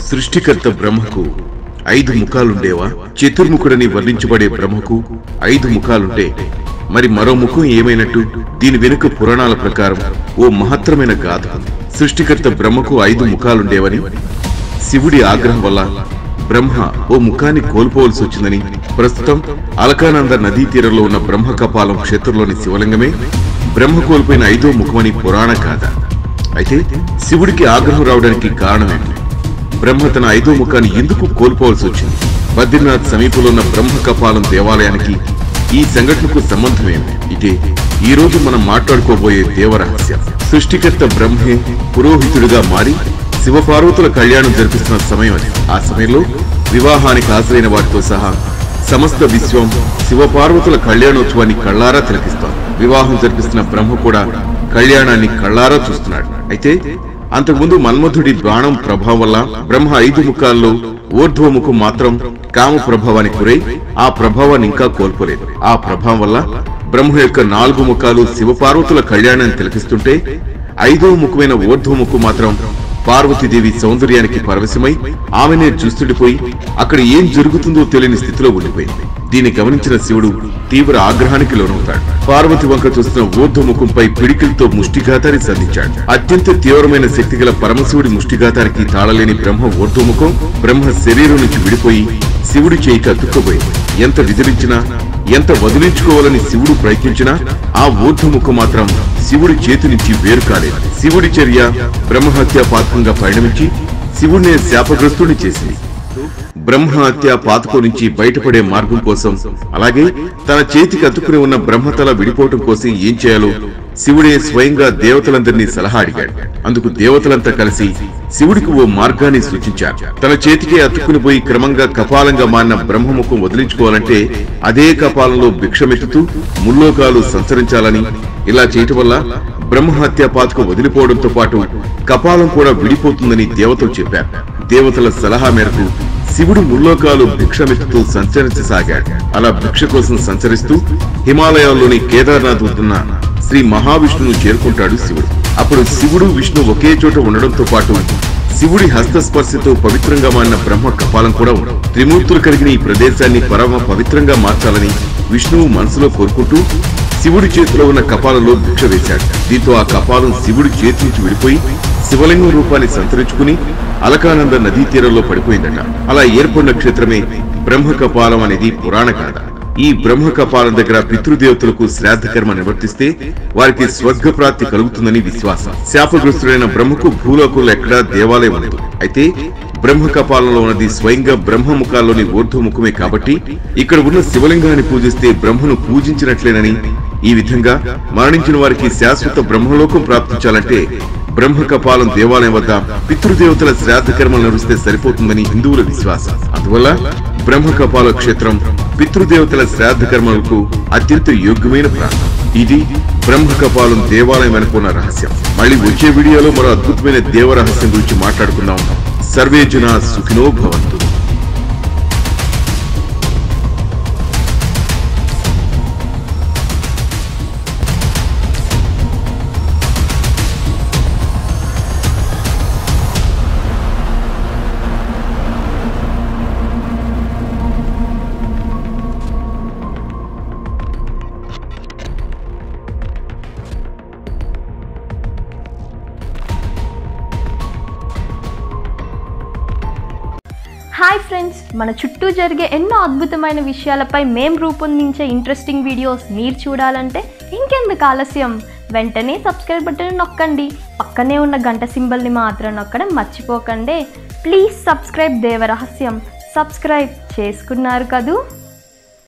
సృష్టికర్త బ్రహ్మకు ఐదు ముఖాలుండేవా చతుర్ముఖుడని వర్ణించబడే బ్రహ్మకు ఐదు ముఖాలుంటే మరి మరో ముఖం ఏమైనట్టు దీని వెనుక పురాణాల ప్రకారం ఓ మహత్తరమైన గాథ ఉంది. సృష్టికర్త బ్రహ్మకు ఐదు ముఖాలుండేవని శివుడి ఆగ్రహం వల్ల బ్రహ్మ ఓ ముఖాన్ని కోల్పోవలసి వచ్చిందని ప్రస్తుతం అలకానంద నదీ తీరంలో ఉన్న బ్రహ్మ కపాలం క్షేత్రంలోని శివలింగమే బ్రహ్మ కోల్పోయిన ఐదో ముఖమని పురాణ గాథ అయితే శివుడికి ఆగ్రహం రావడానికి కారణమేంటి బ్రహ్మ తన ఐదో ముఖాన్ని ఎందుకు కోల్పోవలసి వచ్చింది బద్రీనాథ్ సమీపంలో ఉన్న బ్రహ్మ కపాలం దేవాలయానికి ఈ సంఘటనకు సంబంధమేమి ఇదే ఈ రోజు మనం మాట్లాడుకోబోయే దేవరహస్యం సృష్టికర్త బ్రహ్మే పురోహితుడిగా మారి శివపార్వతుల కళ్యాణం జరిపిస్తున్న సమయం అది ఆ సమయంలో వివాహానికి హాజరైన వారితో సహా సమస్త విశ్వం శివపార్వతుల కళ్యాణోత్సవాన్ని కళ్ళారా తిలకిస్తాం వివాహం జరిపిస్తున్న బ్రహ్మ కూడా కళ్యాణాన్ని కళ్ళారా చూస్తున్నాడు అయితే అంతకుముందు మన్మధుడి బాణం ప్రభావం వల్ల బ్రహ్మ ఐదు ముఖాల్లో ఊర్ధ్వ ముఖం మాత్రం కామ ప్రభావానికి గురై ఆ ప్రభావాన్ని ఇంకా కోల్పోలేదు ఆ ప్రభావం వల్ల బ్రహ్మ యొక్క నాలుగు ముఖాలు శివపార్వతుల కళ్యాణాన్ని తిలకిస్తుంటే ఐదవ ముఖమైన ఊర్ధ్వ ముఖం మాత్రం పార్వతీదేవి సౌందర్యానికి పరవశమై ఆమెనే చూస్తుండిపోయి అక్కడ ఏం జరుగుతుందో తెలియని స్థితిలో ఉండిపోయింది దీన్ని గమనించిన శివుడు తీవ్ర ఆగ్రహానికి లోనవుతాడు పార్వతి వంక చూస్తున్న ఊర్ధ్వముఖంపై పిడికిలతో ముష్టిఘాతాన్ని సంధించాడు అత్యంత తీవ్రమైన శక్తి గల పరమశివుడి ముష్టిఘాతానికి తాళలేని బ్రహ్మ ఊర్ధ్వముఖం బ్రహ్మ శరీరం నుంచి విడిపోయి శివుడి చేయికి అతుక్కుపోయింది ఎంత విదిలించినా ఎంత వదిలించుకోవాలని శివుడు ప్రయత్నించినా ఆ ఊర్ధ్వముఖం మాత్రం శివుడి చేతి నుంచి వేరు కాలేదు శివుడి చర్య బ్రహ్మహత్య పాతకంగా పరిణమించి శివుడిని శాపగ్రస్తుని చేసింది బ్రహ్మహత్య పాతకం నుంచి బయటపడే మార్గం కోసం అలాగే తన చేతికి అతుక్కుని ఉన్న బ్రహ్మతల విడిపోవటం కోసం ఏం చేయాలో శివుడే స్వయంగా దేవతలందరినీ సలహా అడిగాడు అందుకు దేవతలంతా కలిసి శివుడికి ఓ మార్గాన్ని సూచించారు తన చేతికి అతుక్కుని పోయి క్రమంగా కపాలంగా మారిన బ్రహ్మముఖం వదిలించుకోవాలంటే అదే కపాలంలో భిక్షమెత్తుతూ ముల్లోకాలు సంచరించాలని ఇలా చేయటం వల్ల బ్రహ్మహత్య పాతకం వదిలిపోవడంతో పాటు కపాలం కూడా విడిపోతుందని దేవతలు చెప్పారు దేవతల సలహా మేరకు శివుడు ముల్లోకాలు భిక్షమెత్తుతూ సంచరించసాగాడు అలా భిక్ష కోసం సంచరిస్తూ హిమాలయాల్లోని కేదార్నాథ్ వద్దున్న శ్రీ మహావిష్ణువును చేరుకుంటాడు శివుడు అప్పుడు శివుడు విష్ణు ఒకే చోట ఉండడంతో పాటు శివుడి హస్తస్పర్శతో పవిత్రంగా మారిన బ్రహ్మ కపాలం కూడా ఉంది త్రిమూర్తులు కలిగిన ఈ ప్రదేశాన్ని పరమ పవిత్రంగా మార్చాలని విష్ణువు మనసులో కోరుకుంటూ శివుడి చేతిలో ఉన్న కపాలంలో భిక్ష వేశాడు దీంతో ఆ కపాలం శివుడి చేతి నుంచి విడిపోయి శివలింగం రూపాన్ని సంతరించుకుని అలకానంద నదీ తీరంలో పడిపోయిందట అలా ఏర్పడిన క్షేత్రమే బ్రహ్మ కపాలం అనేది పురాణ గాథ ఈ బ్రహ్మ కపాలం దగ్గర పితృదేవతలకు శ్రాద్ధ కర్మ నిర్వర్తిస్తే వారికి స్వర్గ ప్రాప్తి కలుగుతుందని విశ్వాసం శాపగ్రస్తుడైన బ్రహ్మకు భూలోకంలో ఎక్కడా దేవాలయం ఉండదు అయితే బ్రహ్మ కపాలంలో ఉన్నది స్వయంగా బ్రహ్మముఖాల్లోని ఊర్ధ్వముఖమే కాబట్టి ఇక్కడ ఉన్న శివలింగాన్ని పూజిస్తే బ్రహ్మను పూజించినట్లేనని ఈ విధంగా మరణించిన వారికి శాశ్వత బ్రహ్మలోకం ప్రాప్తించాలంటే బ్రహ్మ కపాలం దేవాలయం వద్ద పితృదేవతల శ్రాద్ధ కర్మలు నిర్వహిస్తే సరిపోతుందని హిందువుల విశ్వాసం అందువల్ల బ్రహ్మ కపాల క్షేత్రం పితృదేవతల శ్రాద్ధ కర్మలకు అత్యంత యోగ్యమైన ప్రాంతం ఇది బ్రహ్మ కపాలం దేవాలయం అనుకున్న రహస్యం మళ్ళీ వచ్చే వీడియోలో మరో అద్భుతమైన దేవ రహస్యం గురించి మాట్లాడుకుందాం సర్వే జన సుఖినో భవంతు హాయ్ ఫ్రెండ్స్ మన చుట్టూ జరిగే ఎన్నో అద్భుతమైన విషయాలపై మేం రూపొందించే ఇంట్రెస్టింగ్ వీడియోస్ మీరు చూడాలంటే ఇంకెందుకు ఆలస్యం వెంటనే సబ్స్క్రైబ్ బటన్ నొక్కండి పక్కనే ఉన్న గంట సింబల్ని మాత్రం నొక్కడం మర్చిపోకండి ప్లీజ్ సబ్స్క్రైబ్ దేవరహస్యం సబ్స్క్రైబ్ చేసుకున్నారు కదూ